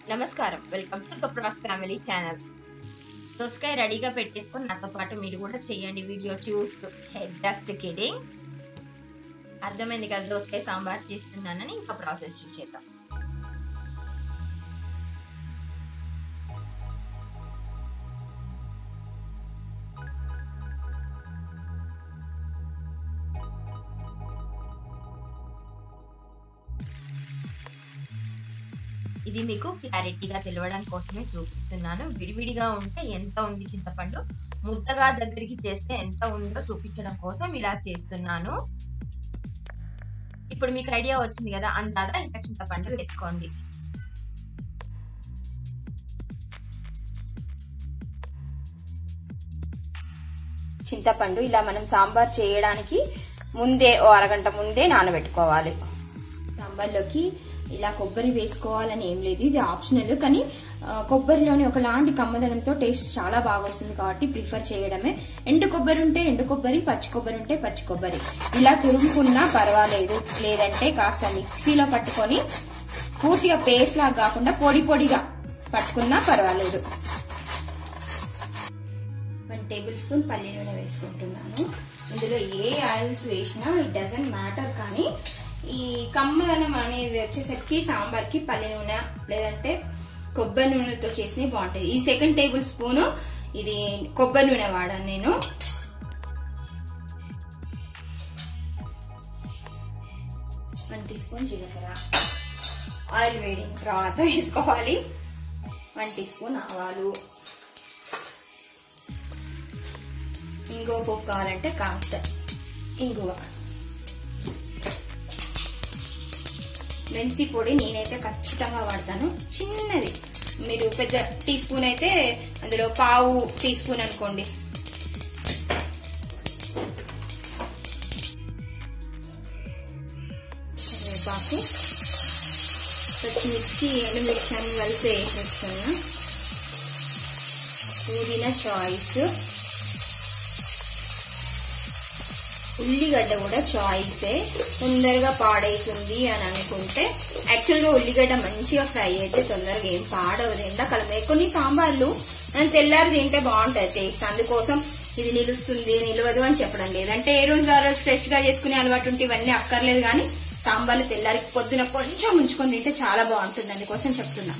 నమస్కారం welcome to కప్రాస్ family channel దోసకాయ రెడీగా పెట్టేసుకొని నాతో పాటు మీరు కూడా చేయండి వీడియో చూస్తూ జస్ట్ కిడింగ్ అర్థమైంది కదా దోసకాయ సాంబార్ చేస్తున్నానని ఇంకా ప్రాసెస్ చూసేద్దాం ఇది మీకు క్లారిటీగా తెలియడం కోసమే చూపిస్తున్నాను విడివిడిగా ఉంటే ఎంత ఉంది చింతపండు ముద్దగా దగ్గరికి చేస్తే ఎంత ఉందో చూపించడం కోసం ఇలా చేస్తున్నాను ఇప్పుడు మీకు ఐడియా వచ్చింది కదా అందాదా ఇంకా చింతపండు వేసుకోండి చింతపండు ఇలా మనం సాంబార్ చేయడానికి ముందే ఓ అరగంట ముందే నానబెట్టుకోవాలి సాంబార్లోకి ఇలా కొబ్బరి వేసుకోవాలని ఏం లేదు ఇది ఆప్షనల్ కానీ కొబ్బరిలోని ఒకలాంటి కమ్మదనంతో టేస్ట్ చాలా బాగా వస్తుంది కాబట్టి ప్రిఫర్ చేయడమే ఎండు కొబ్బరి ఉంటే ఎండు కొబ్బరి పచ్చి కొబ్బరి ఉంటే పచ్చి కొబ్బరి ఇలా తురుముకున్నా పర్వాలేదు లేదంటే కాస్త మిక్సీలో పట్టుకొని పూర్తిగా పేస్ట్ లాగా కాకుండా పొడి పొడిగా పట్టుకున్నా పర్వాలేదు వన్ టేబుల్ స్పూన్ పల్లి నూనె వేసుకుంటున్నాను ఇందులో ఏ ఆయిల్స్ వేసినా ఇట్ డజంట్ మ్యాటర్ కానీ ఈ కమ్మదనం అనేది వచ్చేసరికి సాంబార్కి పల్లి నూనె లేదంటే కొబ్బరి నూనెతో చేసినవి బాగుంటాయి ఈ సెకండ్ టేబుల్ స్పూను ఇది కొబ్బరి నూనె వాడాను నేను వన్ టీ స్పూన్ జీలకర్ర ఆయిల్ వేడిన తర్వాత వేసుకోవాలి వన్ టీ స్పూన్ ఆవాలు ఇంగువ పోపు కావాలంటే కాస్త ఇంగువ మెంతి పొడి నేనైతే ఖచ్చితంగా వాడతాను చిన్నది మీరు పెద్ద టీ స్పూన్ అయితే అందులో పావు టీ స్పూన్ అనుకోండి కరివేపాకు పచ్చిమిర్చి ఎండుమిర్చి అన్ని కలిపి వేసేస్తాను పుదీనా చాయిస్ ఉల్లిగడ్డ కూడా చాయిసే తొందరగా పాడైతుంది అని అనుకుంటే యాక్చువల్గా ఉల్లిగడ్డ మంచిగా ఫ్రై అయితే తొందరగా ఏం పాడవదు ఎండాకాలం కొన్ని సాంబార్లు మనం తెల్లారి తింటే బాగుంటుంది టేస్ట్ అందుకోసం ఇది నిలుస్తుంది నిలవదు అని చెప్పడం లేదంటే ఏ రోజు ఆ రోజు ఫ్రెష్గా చేసుకునే అలవాటు ఉంటే ఇవన్నీ అక్కర్లేదు కానీ సాంబార్లు తెల్లారి పొద్దున కొంచెం ఉంచుకొని తింటే చాలా బాగుంటుంది అందుకోసం చెప్తున్నా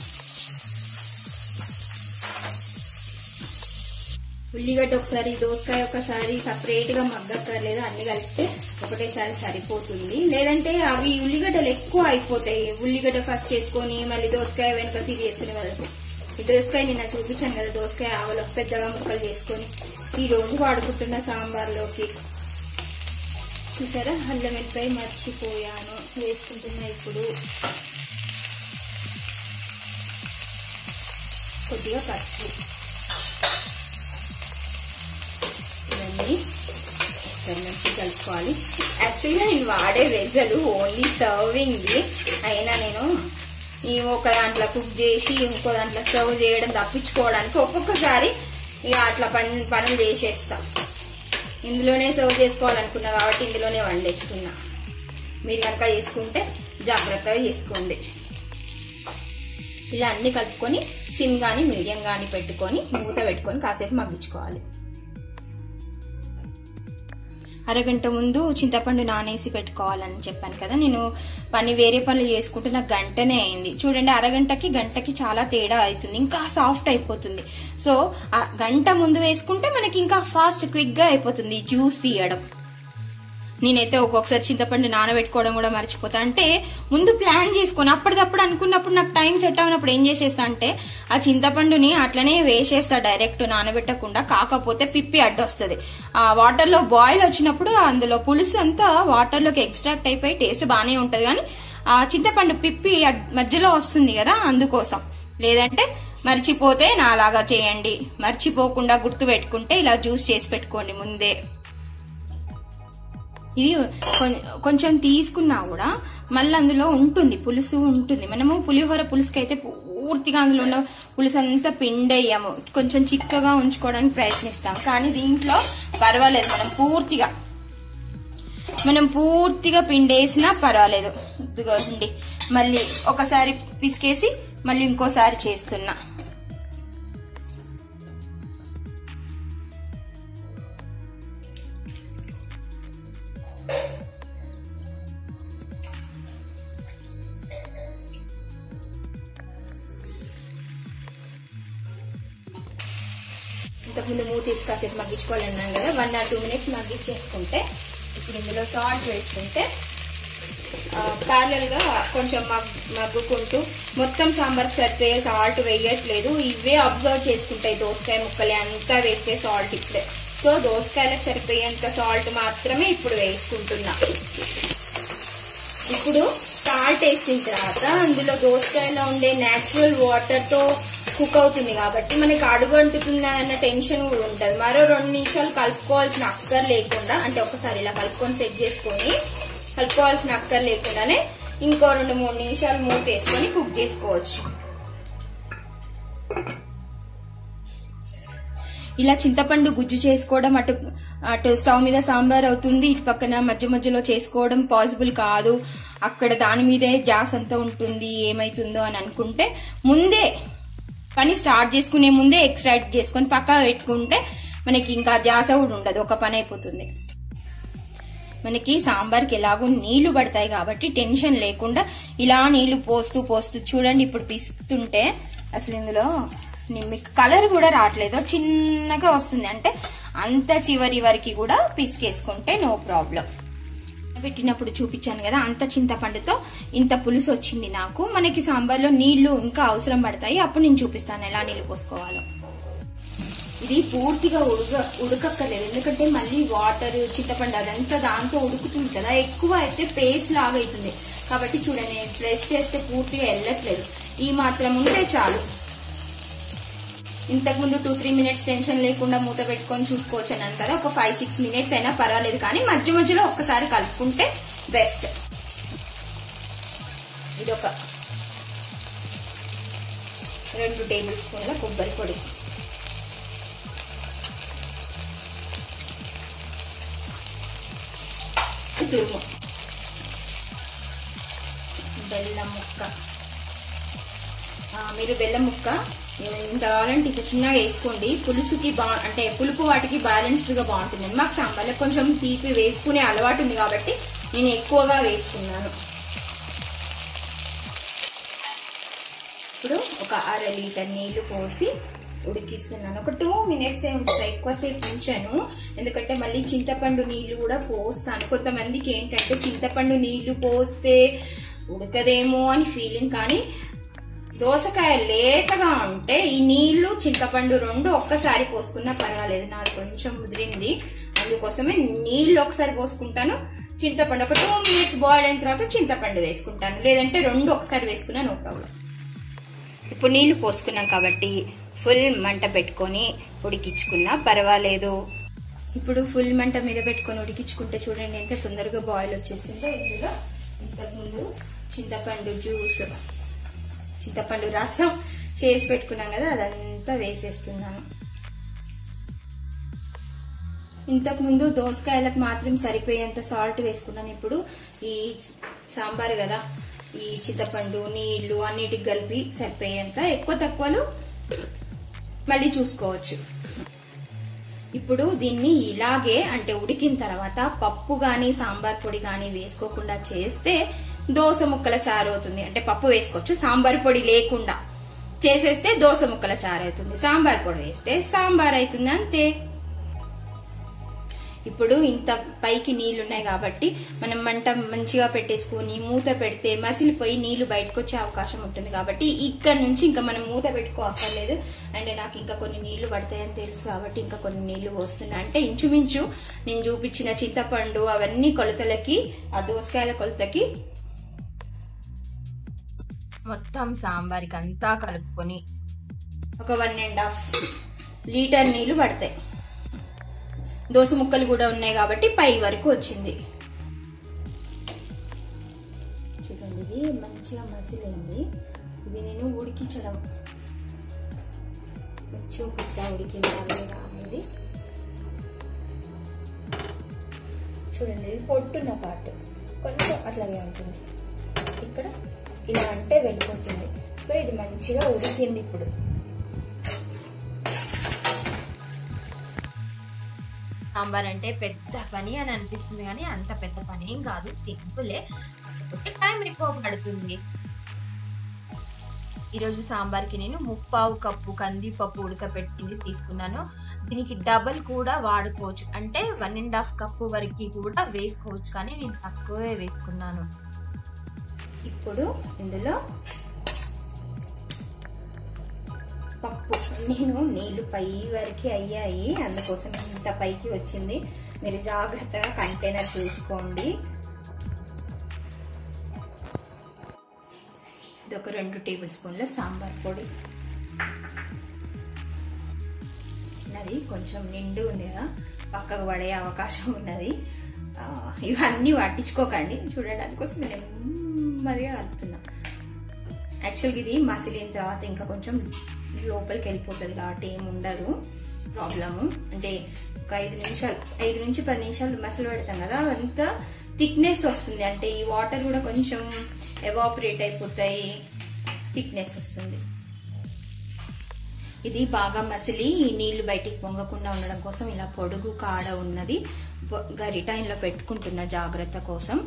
ఉల్లిగడ్డ ఒకసారి దోసకాయ ఒకసారి సపరేట్ గా మగ్గక్కర్లేదు అన్ని కలిపితే ఒకటేసారి సరిపోతుంది లేదంటే అవి ఉల్లిగడ్డలు ఎక్కువ అయిపోతాయి ఉల్లిగడ్డ ఫస్ట్ చేసుకొని మళ్ళీ దోసకాయ వెనక సీరి చేసుకునే వాళ్ళకి ఈ దోసకాయ నిన్న చూపించాను కదా దోసకాయ ఆవలు పెద్దగా ముక్కలు చేసుకొని ఈ రోజు వాడుకుంటున్న సాంబార్లోకి చూసారా అల్లం వెల్లిపాయ మర్చిపోయాను వేసుకుంటున్నా ఇప్పుడు కొద్దిగా పసుపు ఇవన్నీ ఒకసారి మంచిగా కలుపుకోవాలి యాక్చువల్గా నేను వాడే వెజ్జలు ఓన్లీ సర్వింగ్ది అయినా నేను ఈ ఒక దాంట్లో కుక్ చేసి ఇంకో దాంట్లో సర్వ్ చేయడం తప్పించుకోవడానికి ఒక్కొక్కసారి ఇక అట్లా పని పనులు చేసేస్తా ఇందులోనే సర్వ్ చేసుకోవాలనుకున్నా కాబట్టి ఇందులోనే వండేస్తున్నా మీరు కనుక చేసుకుంటే జాగ్రత్తగా చేసుకోండి ఇలా అన్ని కలుపుకొని సిమ్ కానీ మీడియం కానీ పెట్టుకొని మూత పెట్టుకొని కాసేపు మగ్గించుకోవాలి అరగంట ముందు చింతపండు నానేసి పెట్టుకోవాలని చెప్పాను కదా నేను పని వేరే పనులు చేసుకుంటే నాకు గంటనే అయింది చూడండి అరగంటకి గంటకి చాలా తేడా అవుతుంది ఇంకా సాఫ్ట్ అయిపోతుంది సో ఆ గంట ముందు వేసుకుంటే మనకి ఇంకా ఫాస్ట్ క్విక్గా అయిపోతుంది జ్యూస్ తీయడం నేనైతే ఒక్కొక్కసారి చింతపండు నానబెట్టుకోవడం కూడా మర్చిపోతా అంటే ముందు ప్లాన్ చేసుకొని అప్పటిదప్పుడు అనుకున్నప్పుడు నాకు టైం సెట్ అయినప్పుడు ఏం చేసేస్తా అంటే ఆ చింతపండుని అట్లనే వేసేస్తా డైరెక్ట్ నానబెట్టకుండా కాకపోతే పిప్పి అడ్డొస్తుంది ఆ వాటర్లో బాయిల్ వచ్చినప్పుడు అందులో పులుసు అంతా వాటర్లోకి ఎక్స్ట్రాక్ట్ అయిపోయి టేస్ట్ బాగానే ఉంటుంది కానీ ఆ చింతపండు పిప్పి మధ్యలో వస్తుంది కదా అందుకోసం లేదంటే మర్చిపోతే నాలాగా చేయండి మర్చిపోకుండా గుర్తు పెట్టుకుంటే ఇలా జ్యూస్ చేసి పెట్టుకోండి ముందే ఇది కొంచెం తీసుకున్నా కూడా మళ్ళీ అందులో ఉంటుంది పులుసు ఉంటుంది మనము పులిహోర పులుసుకి అయితే పూర్తిగా అందులో ఉన్న పులుసు అంతా పిండేయము కొంచెం చిక్కగా ఉంచుకోవడానికి ప్రయత్నిస్తాం కానీ దీంట్లో పర్వాలేదు మనం పూర్తిగా మనం పూర్తిగా పిండేసినా పర్వాలేదు ఇదిగోండి మళ్ళీ ఒకసారి పిసికేసి మళ్ళీ ఇంకోసారి చేస్తున్నా ఇంతకుముందు మూత తీసి కాసేపు మగ్గించుకోవాలన్నాం కదా వన్ ఆర్ టూ మినిట్స్ మగ్గించేసుకుంటే ఇప్పుడు ఇందులో సాల్ట్ వేసుకుంటే ప్యారల్గా కొంచెం మగ్ మగ్గుకుంటూ మొత్తం సాంబార్ సరిపోయే సాల్ట్ వేయట్లేదు ఇవే అబ్జర్వ్ చేసుకుంటాయి దోసకాయ ముక్కలే అంతా వేస్తే సాల్ట్ ఇప్పుడే సో దోసకాయలకు సరిపోయేంత సాల్ట్ మాత్రమే ఇప్పుడు వేసుకుంటున్నా ఇప్పుడు సాల్ట్ వేసిన తర్వాత అందులో దోసకాయలో ఉండే న్యాచురల్ వాటర్తో కుక్ అవుతుంది కాబట్టి మనకి అడుగు అంటుతుందా అన్న టెన్షన్ కూడా ఉంటుంది మరో రెండు నిమిషాలు కలుపుకోవాల్సిన అక్కర్ లేకుండా అంటే ఒకసారి ఇలా కలుపుకొని సెట్ చేసుకొని కలుపుకోవాల్సిన అక్కర్ లేకుండానే ఇంకో రెండు మూడు నిమిషాలు మూత వేసుకొని కుక్ చేసుకోవచ్చు ఇలా చింతపండు గుజ్జు చేసుకోవడం అటు అటు స్టవ్ మీద సాంబార్ అవుతుంది ఇటు పక్కన మధ్య మధ్యలో చేసుకోవడం పాసిబుల్ కాదు అక్కడ దాని మీదే గ్యాస్ అంతా ఉంటుంది ఏమైతుందో అని అనుకుంటే ముందే పని స్టార్ట్ చేసుకునే ముందే ఎక్స్ట్రాక్ట్ చేసుకొని పక్కా పెట్టుకుంటే మనకి ఇంకా గ్యాస్ కూడా ఉండదు ఒక పని అయిపోతుంది మనకి సాంబార్కి ఎలాగో నీళ్లు పడతాయి కాబట్టి టెన్షన్ లేకుండా ఇలా నీళ్లు పోస్తూ పోస్తూ చూడండి ఇప్పుడు పిస్తుంటే అసలు ఇందులో మీకు కలర్ కూడా రావట్లేదు చిన్నగా వస్తుంది అంటే అంత చివరి వరకు కూడా పిసికేసుకుంటే నో ప్రాబ్లం పెట్టినప్పుడు చూపించాను కదా అంత చింతపండుతో ఇంత పులుసు వచ్చింది నాకు మనకి సాంబార్లో నీళ్లు ఇంకా అవసరం పడతాయి అప్పుడు నేను చూపిస్తాను ఎలా నీళ్లు పోసుకోవాలో ఇది పూర్తిగా ఉడక ఉడకక్కర్లేదు ఎందుకంటే మళ్ళీ వాటర్ చింతపండు అదంతా దాంతో ఉడుకుతుంది కదా ఎక్కువ అయితే పేస్ట్ లాగా అవుతుంది కాబట్టి చూడండి నేను ప్రెస్ చేస్తే పూర్తిగా వెళ్ళట్లేదు ఈ మాత్రం ఉంటే చాలు ఇంతకుముందు టూ త్రీ మినిట్స్ టెన్షన్ లేకుండా మూత పెట్టుకొని చూసుకోవచ్చు అని కదా ఒక ఫైవ్ సిక్స్ మినిట్స్ అయినా పర్వాలేదు కానీ మధ్య మధ్యలో ఒక్కసారి కలుపుకుంటే బెస్ట్ ఇది ఒక రెండు టేబుల్ స్పూన్ల కొబ్బరి పొడి తురుము బెల్లం ముక్క మీరు బెల్లం ముక్క ఇంత కావాలంటే ఇంత చిన్నగా వేసుకోండి పులుసుకి బా అంటే పులుపు వాటికి బ్యాలెన్స్డ్గా బాగుంటుంది మాకు సాంబార్లో కొంచెం తీపి వేసుకునే అలవాటు ఉంది కాబట్టి నేను ఎక్కువగా వేసుకున్నాను ఇప్పుడు ఒక అర లీటర్ నీళ్లు పోసి ఉడికిస్తున్నాను ఒక టూ మినిట్స్ ఏ ఉంటుంది ఎక్కువసేపు ఉంచాను ఎందుకంటే మళ్ళీ చింతపండు నీళ్లు కూడా పోస్తాను కొంతమందికి ఏంటంటే చింతపండు నీళ్లు పోస్తే ఉడకదేమో అని ఫీలింగ్ కానీ దోసకాయ లేతగా ఉంటే ఈ నీళ్లు చింతపండు రెండు ఒక్కసారి పోసుకున్నా పర్వాలేదు నాది కొంచెం ముదిరింది అందుకోసమే నీళ్లు ఒకసారి పోసుకుంటాను చింతపండు ఒక టూ మినిట్స్ బాయిల్ అయిన తర్వాత చింతపండు వేసుకుంటాను లేదంటే రెండు ఒకసారి వేసుకున్నా నో ప్రాబ్లం ఇప్పుడు నీళ్లు పోసుకున్నాం కాబట్టి ఫుల్ మంట పెట్టుకొని ఉడికించుకున్నా పర్వాలేదు ఇప్పుడు ఫుల్ మంట మీద పెట్టుకొని ఉడికించుకుంటే చూడండి ఎంత తొందరగా బాయిల్ వచ్చేసిందో ఇందులో ఇంతకుముందు చింతపండు జ్యూస్ చింతపండు రసం చేసి పెట్టుకున్నాం కదా అదంతా వేసేస్తున్నాను ఇంతకుముందు దోసకాయలకు మాత్రం సరిపోయేంత సాల్ట్ వేసుకున్నాను ఇప్పుడు ఈ సాంబార్ కదా ఈ చింతపండు నీళ్లు అన్నిటికి కలిపి సరిపోయేంత ఎక్కువ తక్కువలు మళ్ళీ చూసుకోవచ్చు ఇప్పుడు దీన్ని ఇలాగే అంటే ఉడికిన తర్వాత పప్పు గాని సాంబార్ పొడి గాని వేసుకోకుండా చేస్తే దోస ముక్కల చారు అవుతుంది అంటే పప్పు వేసుకోవచ్చు సాంబార్ పొడి లేకుండా చేసేస్తే దోస ముక్కల చారు అవుతుంది సాంబార్ పొడి వేస్తే సాంబార్ అవుతుంది అంతే ఇప్పుడు ఇంత పైకి నీళ్లు ఉన్నాయి కాబట్టి మనం మంట మంచిగా పెట్టేసుకొని మూత పెడితే మసిలిపోయి నీళ్లు బయటకు వచ్చే అవకాశం ఉంటుంది కాబట్టి ఇక్కడ నుంచి ఇంకా మనం మూత పెట్టుకో అక్కర్లేదు అండ్ నాకు ఇంకా కొన్ని నీళ్లు పడతాయని తెలుసు కాబట్టి ఇంకా కొన్ని నీళ్లు పోస్తున్నా అంటే ఇంచుమించు నేను చూపించిన చింతపండు అవన్నీ కొలతలకి ఆ దోసకాయల కొలతకి మొత్తం సాంబార్కి అంతా కలుపుకొని ఒక వన్ అండ్ హాఫ్ లీటర్ నీళ్లు పడతాయి దోస ముక్కలు కూడా ఉన్నాయి కాబట్టి పై వరకు వచ్చింది చూడండి ఇది మంచిగా మసిలింది ఇది నేను ఉడికించడం చూపిస్తా ఉడికిందా లేదా అనేది చూడండి ఇది పొట్టున్న పార్ట్ కొంచెం అట్లాగే ఉంటుంది ఇక్కడ ఇలా అంటే వెళ్ళిపోతుంది సో ఇది మంచిగా ఉడికింది ఇప్పుడు సాంబార్ అంటే పెద్ద పని అని అనిపిస్తుంది కానీ అంత పెద్ద పని ఏం కాదు సింపులే కాకపోతే టైం ఎక్కువ పడుతుంది ఈరోజు సాంబార్కి నేను ముప్పావు కప్పు కందిపప్పు ఉడకపెట్టింది తీసుకున్నాను దీనికి డబల్ కూడా వాడుకోవచ్చు అంటే వన్ అండ్ హాఫ్ కప్పు వరకు కూడా వేసుకోవచ్చు కానీ నేను తక్కువే వేసుకున్నాను ఇప్పుడు ఇందులో పప్పు నేను నీళ్లు పై వరకు అయ్యాయి అందుకోసం ఇంత పైకి వచ్చింది మీరు జాగ్రత్తగా కంటైనర్ చూసుకోండి ఇది ఒక రెండు టేబుల్ స్పూన్ల సాంబార్ పొడి అది కొంచెం నిండు ఉంది కదా పక్కకు పడే అవకాశం ఉన్నది ఆ, ఇవన్నీ పట్టించుకోకండి చూడడానికి కోసం నేను నెమ్మదిగా కలుపుతున్నా యాక్చువల్గా ఇది మసిలిన తర్వాత ఇంకా కొంచెం లోపలికి వెళ్ళిపోతుంది కాబట్టి ఏమి ఉండదు ప్రాబ్లము అంటే ఒక ఐదు నిమిషాలు ఐదు నుంచి పది నిమిషాలు మసలు పెడతాం కదా అంత థిక్నెస్ వస్తుంది అంటే ఈ వాటర్ కూడా కొంచెం ఎవాపరేట్ అయిపోతాయి థిక్నెస్ వస్తుంది ఇది బాగా మసిలి ఈ నీళ్లు బయటికి పొంగకుండా ఉండడం కోసం ఇలా పొడుగు కాడ ఉన్నది బ- గరిట ఇంట్లో పెట్టుకుంటున్న జాగ్రత్త కోసం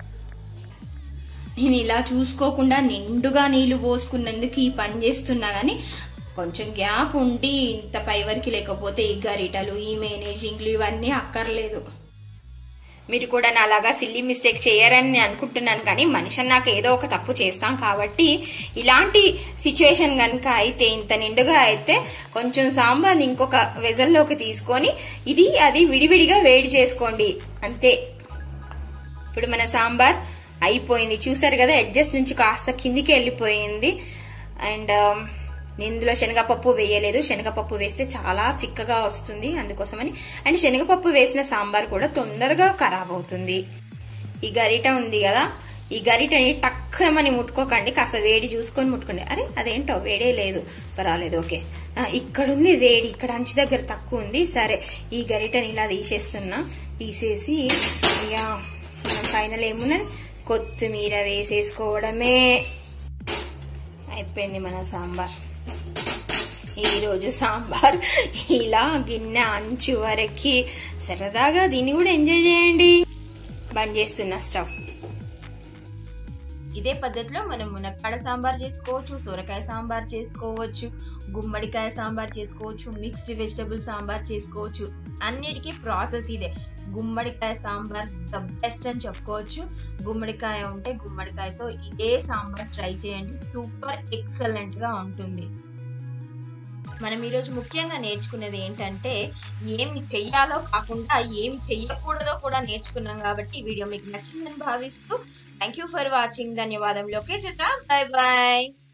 నేను ఇలా చూసుకోకుండా నిండుగా నీళ్లు పోసుకున్నందుకు ఈ పని చేస్తున్నా గానీ కొంచెం గ్యాప్ ఉండి ఇంత పై వరకు లేకపోతే ఈ గరిటలు ఈ మేనేజింగ్లు ఇవన్నీ అక్కర్లేదు మీరు కూడా నాలాగా సిల్లీ మిస్టేక్ చేయరని నేను అనుకుంటున్నాను కానీ మనిషి నాకు ఏదో ఒక తప్పు చేస్తాం కాబట్టి ఇలాంటి సిచ్యువేషన్ కనుక అయితే ఇంత నిండుగా అయితే కొంచెం సాంబార్ని ఇంకొక వెజల్లోకి తీసుకొని ఇది అది విడివిడిగా వేడి చేసుకోండి అంతే ఇప్పుడు మన సాంబార్ అయిపోయింది చూసారు కదా ఎడ్జస్ట్ నుంచి కాస్త కిందికి వెళ్ళిపోయింది అండ్ నేను ఇందులో శనగపప్పు వేయలేదు శనగపప్పు వేస్తే చాలా చిక్కగా వస్తుంది అందుకోసమని అండ్ శనగపప్పు వేసిన సాంబార్ కూడా తొందరగా ఖరాబ్ అవుతుంది ఈ గరిట ఉంది కదా ఈ గరిటని టక్కమని ముట్టుకోకండి కాస్త వేడి చూసుకొని ముట్టుకోండి అరే అదేంటో వేడే లేదు పర్వాలేదు ఓకే ఆ, ఇక్కడ ఉంది వేడి ఇక్కడ అంచు దగ్గర తక్కువ ఉంది సరే ఈ గరిటని ఇలా తీసేస్తున్నా తీసేసి ఇక మనం ఫైనల్ ఏమున్నది కొత్తిమీర వేసేసుకోవడమే అయిపోయింది మన సాంబార్ ఈరోజు సాంబార్ ఇలా గిన్నె అంచు వరకు సరదాగా దీన్ని కూడా ఎంజాయ్ చేయండి బంద్ చేస్తున్నా స్టవ్ ఇదే పద్ధతిలో మనం మునక్కాడ సాంబార్ చేసుకోవచ్చు సొరకాయ సాంబార్ చేసుకోవచ్చు గుమ్మడికాయ సాంబార్ చేసుకోవచ్చు మిక్స్డ్ వెజిటబుల్ సాంబార్ చేసుకోవచ్చు అన్నిటికీ ప్రాసెస్ ఇదే గుమ్మడికాయ సాంబార్ ద బెస్ట్ అని చెప్పుకోవచ్చు గుమ్మడికాయ ఉంటే గుమ్మడికాయతో ఇదే సాంబార్ ట్రై చేయండి సూపర్ ఎక్సలెంట్ గా ఉంటుంది మనం ఈరోజు ముఖ్యంగా నేర్చుకున్నది ఏంటంటే ఏమి చెయ్యాలో కాకుండా ఏమి చెయ్యకూడదో కూడా నేర్చుకున్నాం కాబట్టి ఈ వీడియో మీకు నచ్చిందని భావిస్తూ థ్యాంక్ యూ ఫర్ వాచింగ్ ధన్యవాదం లోకే బాయ్ బాయ్